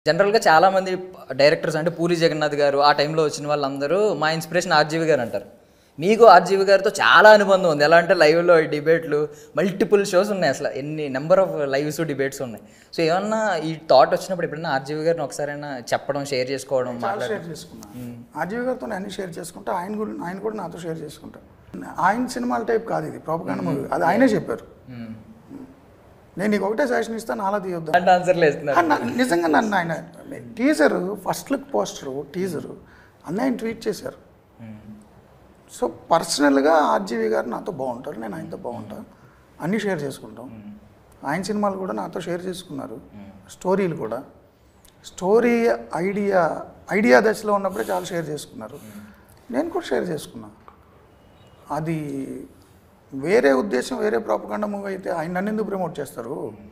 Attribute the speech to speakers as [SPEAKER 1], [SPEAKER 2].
[SPEAKER 1] జనరల్గా చాలా మంది డైరెక్టర్స్ అంటే పూరి జగన్నాథ్ గారు ఆ టైంలో వచ్చిన వాళ్ళందరూ మా ఇన్స్పిరేషన్ ఆర్జీవి గారు అంటారు మీకు ఆర్జీవి గారితో చాలా అనుబంధం ఉంది ఎలా అంటే లైవ్లో డిబేట్లు మల్టిపుల్ షోస్ ఉన్నాయి అసలు ఎన్ని నెంబర్ ఆఫ్ లైవ్స్ డిబేట్స్ ఉన్నాయి సో ఏమన్నా ఈ థాట్ వచ్చినప్పుడు ఎప్పుడైనా ఆర్జీవి గారిని ఒకసారైనా చెప్పడం షేర్ చేసుకోవడం
[SPEAKER 2] చాలా
[SPEAKER 1] మాట్లాడడం
[SPEAKER 2] షేర్ చేసుకున్నాను ఆర్జీవి గారితో అన్ని షేర్ చేసుకుంటా ఆయన కూడా ఆయన కూడా నాతో షేర్ చేసుకుంటా ఆయన సినిమాల టైప్ కాదు ఇది ప్రాపకాండ మూవీ అది ఆయనే చెప్పారు నేను నీకు ఒకటే సజెషన్ ఇస్తాను అలా తీయొద్దు
[SPEAKER 1] అంటే ఆన్సర్లు వేస్తున్నారు
[SPEAKER 2] ఆ, నా- నిజంగా నన్ను ఆయన teaser first look poster teaser అన్నీ ఆయన ట్వీట్ చేశారు సో పర్సనల్గా ఆర్జీవి గారు నాతో బాగుంటారు నేను ఆయనతో బాగుంటాను అన్నీ షేర్ చేసుకుంటాం ఆయన సినిమాలు కూడా నాతో షేర్ చేసుకున్నారు స్టోరీలు కూడా స్టోరీ ఐడియా ఐడియా దశలో ఉన్నప్పుడే చాలా షేర్ చేసుకున్నారు నేను కూడా షేర్ చేసుకున్నా అది వేరే ఉద్దేశం వేరే ప్రాపకాండ మూవీ అయితే ఆయన నన్ను ఎందుకు ప్రమోట్ చేస్తారు